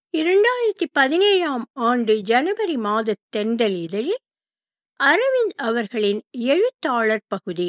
இரண்டாயிரத்தி பதினேழாம் ஆண்டு ஜனவரி மாத தென்றல் இதழில் அரவிந்த் அவர்களின் எழுத்தாளர் பகுதி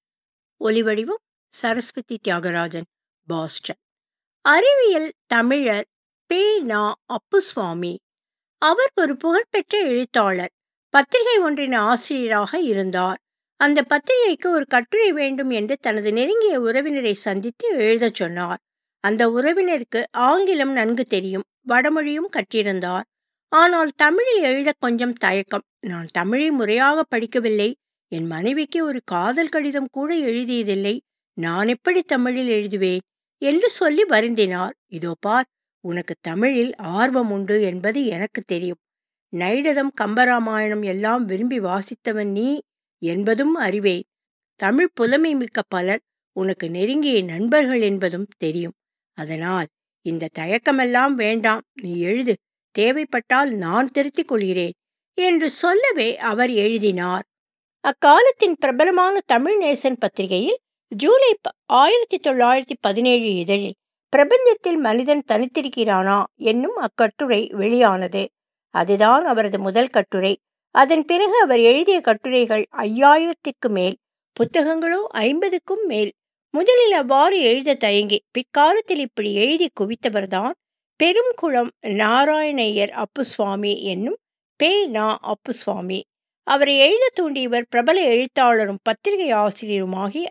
ஒலிவடிவம் சரஸ்வதி தியாகராஜன் பாஸ்டன் அறிவியல் தமிழர் பே நா அப்புசுவாமி அவர் ஒரு புகழ்பெற்ற எழுத்தாளர் பத்திரிகை ஒன்றின் ஆசிரியராக இருந்தார் அந்த பத்திரிகைக்கு ஒரு கட்டுரை வேண்டும் என்று தனது நெருங்கிய உறவினரை சந்தித்து எழுதச் சொன்னார் அந்த உறவினருக்கு ஆங்கிலம் நன்கு தெரியும் வடமொழியும் கற்றிருந்தார் ஆனால் தமிழில் எழுத கொஞ்சம் தயக்கம் நான் தமிழை முறையாக படிக்கவில்லை என் மனைவிக்கு ஒரு காதல் கடிதம் கூட எழுதியதில்லை நான் எப்படி தமிழில் எழுதுவேன் என்று சொல்லி வருந்தினார் இதோ பார் உனக்கு தமிழில் ஆர்வம் உண்டு என்பது எனக்கு தெரியும் நைடதம் கம்பராமாயணம் எல்லாம் விரும்பி வாசித்தவன் நீ என்பதும் அறிவேன் தமிழ் புலமை மிக்க பலர் உனக்கு நெருங்கிய நண்பர்கள் என்பதும் தெரியும் அதனால் இந்த தயக்கமெல்லாம் வேண்டாம் நீ எழுது தேவைப்பட்டால் நான் திருத்திக் கொள்கிறேன் என்று சொல்லவே அவர் எழுதினார் அக்காலத்தின் பிரபலமான தமிழ் நேசன் பத்திரிகையில் ஜூலை ஆயிரத்தி தொள்ளாயிரத்தி பதினேழு இதழில் பிரபஞ்சத்தில் மனிதன் தனித்திருக்கிறானா என்னும் அக்கட்டுரை வெளியானது அதுதான் அவரது முதல் கட்டுரை அதன் பிறகு அவர் எழுதிய கட்டுரைகள் ஐயாயிரத்திற்கு மேல் புத்தகங்களோ ஐம்பதுக்கும் மேல் முதலில் அவ்வாறு எழுத தயங்கி பிற்காலத்தில் இப்படி எழுதி குவித்தவர்தான் பெரும்குளம் நாராயணையர் அப்புசுவாமி என்னும் பே நா அப்புசுவாமி அவரை எழுத தூண்டியவர் பிரபல எழுத்தாளரும் பத்திரிகை ஆசிரியருமாகிய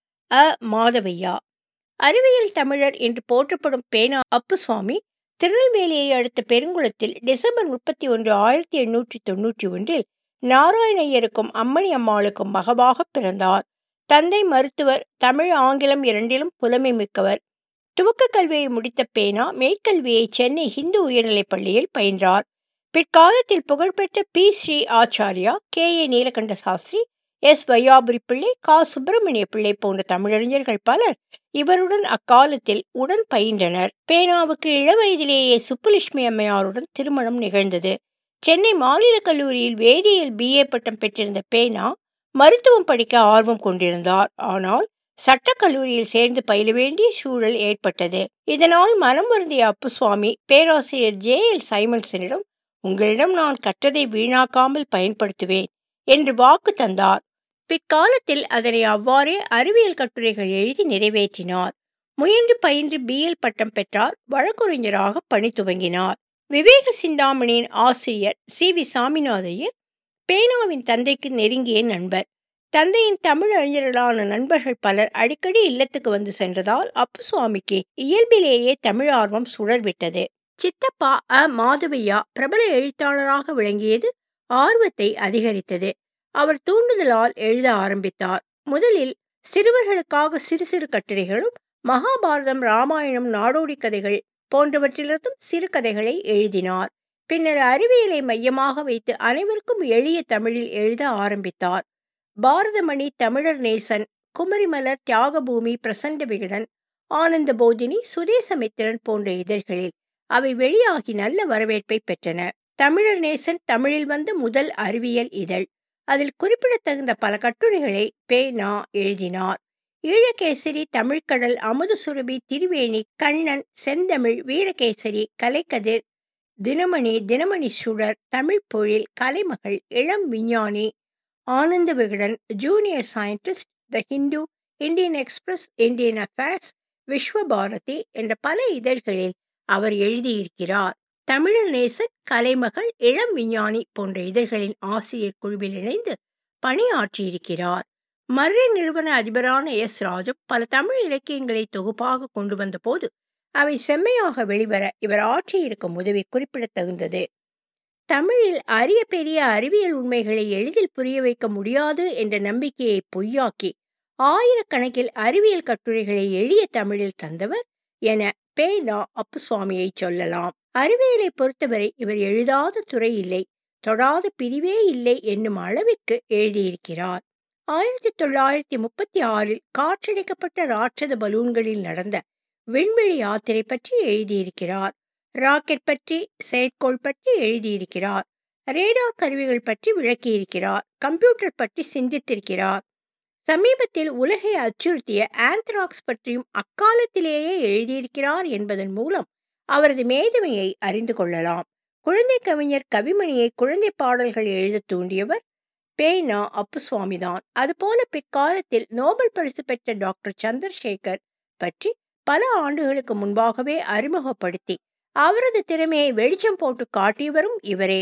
அ மாதவையா அறிவியல் தமிழர் என்று போற்றப்படும் பேனா அப்புசுவாமி திருநெல்வேலியை அடுத்த பெருங்குளத்தில் டிசம்பர் முப்பத்தி ஒன்று ஆயிரத்தி எண்ணூற்றி தொன்னூற்றி ஒன்றில் நாராயணையருக்கும் அம்மணி அம்மாளுக்கும் மகவாக பிறந்தார் தந்தை மருத்துவர் தமிழ் ஆங்கிலம் இரண்டிலும் புலமை மிக்கவர் துவக்க கல்வியை முடித்த பேனா மேற்கல்வியை சென்னை ஹிந்து உயர்நிலைப் பள்ளியில் பயின்றார் பிற்காலத்தில் புகழ்பெற்ற P Sri Acharya K A Neelakanta Sastri S Vaiyapuri Pillai Ka Subramaniya பிள்ளை போன்ற தமிழறிஞர்கள் பலர் இவருடன் அக்காலத்தில் உடன் பயின்றனர் பேனாவுக்கு இளவயதிலேயே சுப்புலட்சுமி அம்மையாருடன் திருமணம் நிகழ்ந்தது சென்னை மாநில கல்லூரியில் வேதியியல் பிஏ பட்டம் பெற்றிருந்த பேனா மருத்துவம் படிக்க ஆர்வம் கொண்டிருந்தார் ஆனால் சட்டக்கல்லூரியில் சேர்ந்து பயில வேண்டிய சூழல் ஏற்பட்டது இதனால் மனம் வருந்திய அப்புசுவாமி பேராசிரியர் ஜே எல் சைமன்சனிடம் உங்களிடம் நான் கற்றதை வீணாக்காமல் பயன்படுத்துவேன் என்று வாக்கு தந்தார் பிற்காலத்தில் அதனை அவ்வாறே அறிவியல் கட்டுரைகள் எழுதி நிறைவேற்றினார் முயன்று பயின்று பிஎல் பட்டம் பெற்றார் வழக்குரைஞராக பணி துவங்கினார் விவேக சிந்தாமணியின் ஆசிரியர் சி வி சாமிநாதையர் பேனாவின் தந்தைக்கு நெருங்கிய நண்பர் தந்தையின் தமிழ் அறிஞர்களான நண்பர்கள் பலர் அடிக்கடி இல்லத்துக்கு வந்து சென்றதால் அப்புசுவாமிக்கு இயல்பிலேயே தமிழ் ஆர்வம் சுழர்விட்டது சித்தப்பா அ மாதவையா பிரபல எழுத்தாளராக விளங்கியது ஆர்வத்தை அதிகரித்தது அவர் தூண்டுதலால் எழுத ஆரம்பித்தார் முதலில் சிறுவர்களுக்காக சிறு சிறு கட்டுரைகளும் மகாபாரதம் ராமாயணம் நாடோடி கதைகள் போன்றவற்றிலிருந்தும் சிறுகதைகளை எழுதினார் பின்னர் அறிவியலை மையமாக வைத்து அனைவருக்கும் எளிய தமிழில் எழுத ஆரம்பித்தார் பாரதமணி தமிழர் நேசன் குமரிமலர் தியாகபூமி பிரசண்ட விகடன் ஆனந்த போதினி சுதேசமித்திரன் போன்ற இதழ்களில் அவை வெளியாகி நல்ல வரவேற்பை பெற்றன தமிழர் நேசன் தமிழில் வந்த முதல் அறிவியல் இதழ் அதில் குறிப்பிடத்தகுந்த பல கட்டுரைகளை பே நா எழுதினார் ஈழகேசரி தமிழ்கடல் அமுது சுரபி திருவேணி கண்ணன் செந்தமிழ் வீரகேசரி கலைக்கதிர் தினமணி தினமணி சுடர் தமிழ் பொழில் கலைமகள் இளம் விஞ்ஞானி Ananda Vikatan junior scientist the Hindu Indian Express Indian affairs Viswabharathi என்ற பல இதழ்களில் அவர் எழுதியிருக்கிறார் தமிழர் நேசன் கலைமகள் இளம் விஞ்ஞானி போன்ற இதழ்களின் ஆசிரியர் குழுவில் இணைந்து பணியாற்றியிருக்கிறார் மர்ரை நிறுவன அதிபரான எஸ் ராஜம் பல தமிழ் இலக்கியங்களை தொகுப்பாக கொண்டு வந்த போது அவை செம்மையாக வெளிவர இவர் ஆற்றியிருக்கும் உதவி குறிப்பிடத்தகுந்தது தமிழில் அரிய பெரிய அறிவியல் உண்மைகளை எளிதில் புரிய வைக்க முடியாது என்ற நம்பிக்கையை பொய்யாக்கி ஆயிரக்கணக்கில் அறிவியல் கட்டுரைகளை எளிய தமிழில் தந்தவர் என பே நா அப்புசுவாமியை சொல்லலாம் அறிவியலை பொறுத்தவரை இவர் எழுதாத துறை இல்லை தொடாத பிரிவே இல்லை என்னும் அளவிற்கு எழுதியிருக்கிறார் ஆயிரத்தி தொள்ளாயிரத்தி முப்பத்தி ஆறில் காற்றடைக்கப்பட்ட ராட்சத பலூன்களில் நடந்த விண்வெளி யாத்திரை பற்றி எழுதியிருக்கிறார் ராக்கெட் பற்றி செயற்கோள் பற்றி எழுதியிருக்கிறார் ரேடார் கருவிகள் பற்றி விளக்கியிருக்கிறார் கம்ப்யூட்டர் பற்றி சிந்தித்திருக்கிறார் சமீபத்தில் உலகை அச்சுறுத்திய ஆந்த்ராக்ஸ் பற்றியும் அக்காலத்திலேயே எழுதியிருக்கிறார் என்பதன் மூலம் அவரது மேதமையை அறிந்து கொள்ளலாம் குழந்தை கவிஞர் கவிமணியை குழந்தை பாடல்கள் எழுத தூண்டியவர் பேனா அப்புசுவாமிதான் அதுபோல பிற்காலத்தில் நோபல் பரிசு பெற்ற டாக்டர் சந்திரசேகர் பற்றி பல ஆண்டுகளுக்கு முன்பாகவே அறிமுகப்படுத்தி அவரது திறமையை வெளிச்சம் போட்டு காட்டியவரும் இவரே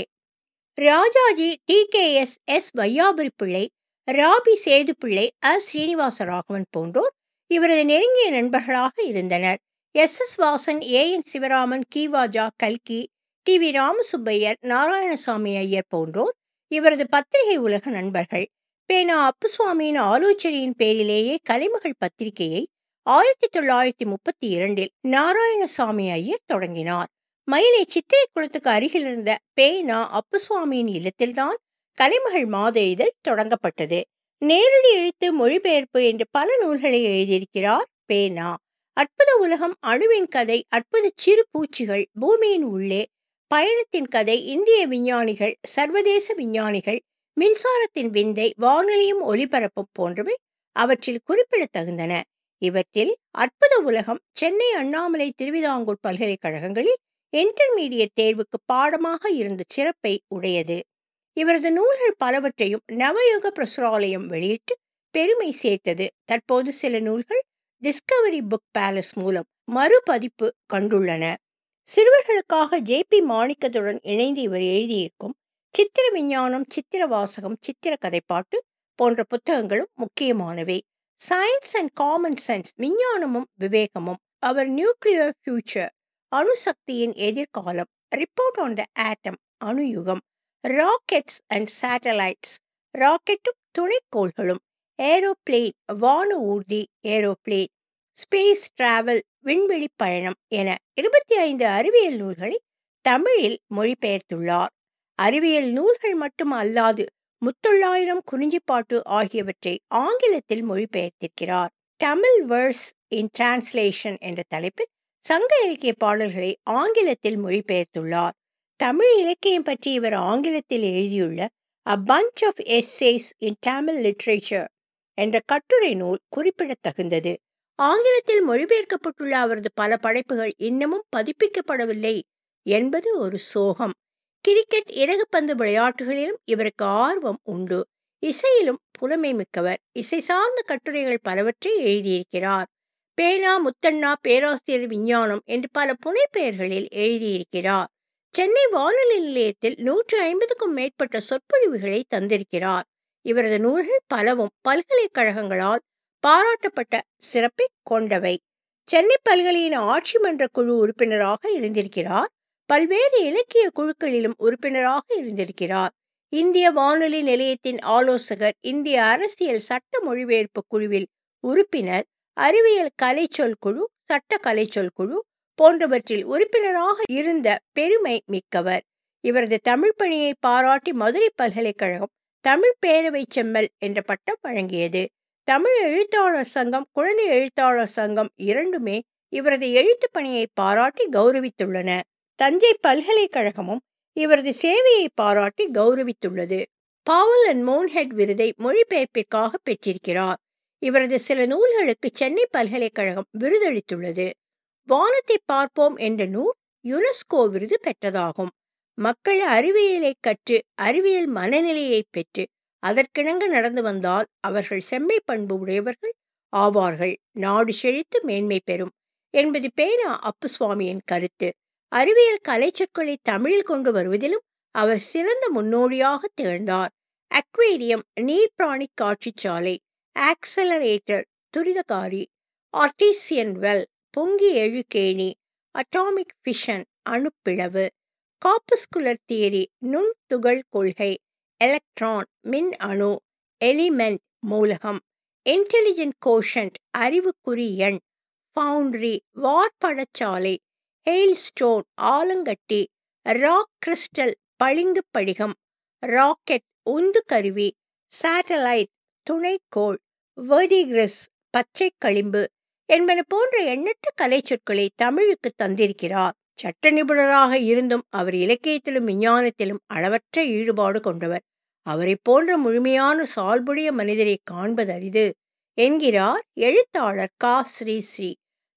Rajaji T K S S Vaiyapuri Pillai ராபி சேது பிள்ளை அ ஸ்ரீனிவாச ராகவன் போன்றோர் இவரது நெருங்கிய நண்பர்களாக இருந்தனர் S S Vasan A N Sivaraman கீவாஜா கல்கி டி வி ராமசுப்பையர் நாராயணசாமி ஐயர் போன்றோர் இவரது பத்திரிகை உலக நண்பர்கள் பேனா அப்புசுவாமியின் ஆலோசனையின் பேரிலேயே கலைமகள் பத்திரிகையை ஆயிரத்தி தொள்ளாயிரத்தி முப்பத்தி இரண்டில் நாராயணசாமி ஐயர் தொடங்கினார் மயிலை சித்திரை குளத்துக்கு அருகில் இருந்த பேனா அப்புசுவாமியின் இல்லத்தில்தான் கலைமகள் மாத இதழ் தொடங்கப்பட்டது நேரடி எழுத்து மொழிபெயர்ப்பு என்று பல நூல்களை எழுதியிருக்கிறார் பேனா அற்புத உலகம் அணுவின் கதை அற்புத சிறு பூச்சிகள் பூமியின் உள்ளே பயணத்தின் கதை இந்திய விஞ்ஞானிகள் சர்வதேச விஞ்ஞானிகள் மின்சாரத்தின் விந்தை வானொலியும் ஒலிபரப்பும் போன்றவை அவற்றில் குறிப்பிடத்தகுந்தன இவற்றில் அற்புத உலகம் சென்னை அண்ணாமலை திருவிதாங்கூர் பல்கலைக்கழகங்களில் இன்டர்மீடியட் தேர்வுக்கு பாடமாக இருந்த சிறப்பை உடையது இவரது நூல்கள் பலவற்றையும் நவயுக பிரசுராலயம் வெளியிட்டு பெருமை சேர்த்தது தற்போது சில நூல்கள் டிஸ்கவரி புக் பேலஸ் மூலம் மறுபதிப்பு கண்டுள்ளன சிறுவர்களுக்காக ஜே பி மாணிக்கத்துடன் இணைந்து இவர் எழுதியிருக்கும் சித்திர விஞ்ஞானம் சித்திர வாசகம் சித்திர கதைப்பாட்டு போன்ற புத்தகங்களும் முக்கியமானவை சயின்ஸ் அண்ட் காமன் சென்ஸ் விஞ்ஞானமும் விவேகமும் அவர் நியூக்ளியர் ஃபியூச்சர் அணுசக்தியின் எதிர்காலம் ரிப்போர்ட் ஆன் த ஆட்டம் அணுயுகம் ராக்கெட்ஸ் அண்ட் சேட்டலைட்ஸ் ராக்கெட்டும் துணைக்கோள்களும் ஏரோப்ளேன் வான ஊர்தி ஏரோப்ளேன் ஸ்பேஸ் டிராவல் விண்வெளி பயணம் என இருபத்தி ஐந்து அறிவியல் நூல்களை தமிழில் மொழிபெயர்த்துள்ளார் அறிவியல் நூல்கள் மட்டும் அல்லாது முத்தொள்ளாயிரம் குறிஞ்சிப்பாட்டு ஆகியவற்றை ஆங்கிலத்தில் மொழிபெயர்த்திருக்கிறார் தமிழ் வேர்ஸ் இன் டிரான்ஸ்லேஷன் என்ற தலைப்பில் சங்க இலக்கிய பாடல்களை ஆங்கிலத்தில் மொழிபெயர்த்துள்ளார் தமிழ் இலக்கியம் பற்றி இவர் ஆங்கிலத்தில் எழுதியுள்ள a bunch of essays in Tamil literature என்ற கட்டுரை நூல் குறிப்பிடத்தகுந்தது ஆங்கிலத்தில் மொழிபெயர்க்கப்பட்டுள்ள அவரது பல படைப்புகள் இன்னமும் பதிப்பிக்கப்படவில்லை என்பது ஒரு சோகம் கிரிக்கெட் இறகுப்பந்து விளையாட்டுகளிலும் இவருக்கு ஆர்வம் உண்டு இசையிலும் புலமை மிக்கவர் இசை சார்ந்த கட்டுரைகள் பலவற்றை எழுதியிருக்கிறார் பேனா முத்தண்ணா பேராசிரியர் விஞ்ஞானம் என்று பல புனைப்பெயர்களில் எழுதியிருக்கிறார் சென்னை வானொலி நிலையத்தில் நூற்று ஐம்பதுக்கும் மேற்பட்ட சொற்பொழிவுகளை தந்திருக்கிறார் இவரது நூல்கள் பலவும் பல்கலைக்கழகங்களால் பாராட்டப்பட்ட சிறப்பை கொண்டவை சென்னை பல்கலையின் ஆட்சி மன்ற குழு உறுப்பினராக இருந்திருக்கிறார் பல்வேறு இலக்கிய குழுக்களிலும் உறுப்பினராக இருந்திருக்கிறார் இந்திய வானொலி நிலையத்தின் ஆலோசகர் இந்திய அரசியல் சட்ட மொழிபெயர்ப்பு குழுவில் உறுப்பினர் அறிவியல் கலைச்சொல் குழு சட்ட கலைச்சொல் குழு போன்றவற்றில் உறுப்பினராக இருந்த பெருமை மிக்கவர் இவரது தமிழ் பணியை பாராட்டி மதுரை பல்கலைக்கழகம் தமிழ் பேரவை செம்மல் என்ற பட்டம் வழங்கியது தமிழ் எழுத்தாளர் சங்கம் குழந்தை எழுத்தாளர் சங்கம் இரண்டுமே இவரது எழுத்து பணியை பாராட்டி கௌரவித்துள்ளன தஞ்சை பல்கலைக்கழகமும் இவரது சேவையை பாராட்டி கௌரவித்துள்ளது பாவல் அண்ட் மோன்ஹெட் விருதை மொழிபெயர்ப்பிற்காக பெற்றிருக்கிறார் இவரது சில நூல்களுக்கு சென்னை பல்கலைக்கழகம் விருதளித்துள்ளது வானத்தை பார்ப்போம் என்ற நூல் யுனெஸ்கோ விருது பெற்றதாகும் மக்கள் அறிவியலை கற்று அறிவியல் மனநிலையை பெற்று அதற்கிணங்க நடந்து வந்தால் அவர்கள் செம்மை பண்பு உடையவர்கள் ஆவார்கள் நாடு செழித்து மேன்மை பெறும் என்பது பேனா அப்புசுவாமியின் கருத்து அறிவியல் கலைச்சொற்களை தமிழில் கொண்டு வருவதிலும் அவர் சிறந்த முன்னோடியாக திகழ்ந்தார் அக்வேரியம் நீர்பிராணி காட்சிச்சாலை ஆக்சலரேட்டர் துரிதகாரி ஆர்டிசியன் வெல் பொங்கி எழுகேணி அட்டாமிக் ஃபிஷன் அணுப்பிளவு காப்பஸ்குலர் தியரி நுண் துகள் கொள்கை எலக்ட்ரான் மின் அணு எலிமெண்ட் மூலகம் இன்டெலிஜென்ட் கோஷன்ட் அறிவுக்குறி எண் ஃபவுண்ட்ரி வார்படச்சாலை ஹெயில்ஸ்டோன் ஆலங்கட்டி ராக் கிறிஸ்டல் பளிங்கு படிகம் ராக்கெட் உந்து கருவி சேட்டலைட் துணைக்கோள் வேர்டிகிரஸ் பச்சை களிம்பு என்பன போன்ற எண்ணற்ற கலை சொற்களை தமிழுக்கு தந்திருக்கிறார் சட்ட நிபுணராக இருந்தும் அவர் இலக்கியத்திலும் விஞ்ஞானத்திலும் அளவற்ற ஈடுபாடு கொண்டவர் அவரை போன்ற முழுமையான சால்புடைய மனிதரை காண்பது அரிது என்கிறார் எழுத்தாளர் கா ஸ்ரீ ஸ்ரீ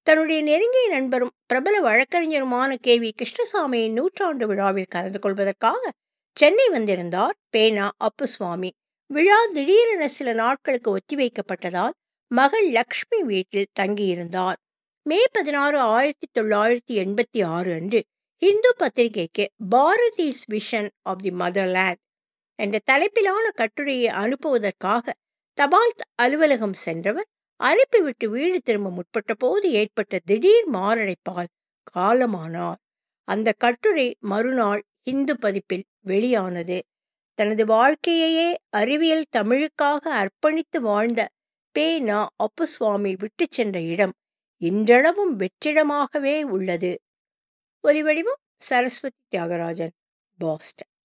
தன்னுடைய நெருங்கிய நண்பரும் பிரபல வழக்கறிஞருமான கே வி கிருஷ்ணசாமியின் நூற்றாண்டு விழாவில் கலந்து கொள்வதற்காக சென்னை வந்திருந்தார் பேனா அப்புசுவாமி விழா திடீரென சில நாட்களுக்கு ஒத்திவைக்கப்பட்டதால் மகள் லக்ஷ்மி வீட்டில் தங்கியிருந்தார் மே பதினாறு ஆயிரத்தி தொள்ளாயிரத்தி எண்பத்தி ஆறு அன்று இந்து பத்திரிகைக்கு Bharati's vision of the motherland என்ற தலைப்பிலான கட்டுரையை அனுப்புவதற்காக தபால் அலுவலகம் சென்றவர் அனுப்பிவிட்டு வீடு திரும்ப முற்பட்ட போது ஏற்பட்ட திடீர் மாரடைப்பால் காலமானார் அந்த கட்டுரை மறுநாள் இந்து பதிப்பில் வெளியானது தனது வாழ்க்கையையே அறிவியல் தமிழுக்காக அர்ப்பணித்து வாழ்ந்த பே நா அப்புசுவாமி விட்டு சென்ற இடம் இன்றளவும் வெற்றிடமாகவே உள்ளது ஒலிவடிவம் சரஸ்வதி தியாகராஜன் பாஸ்டன்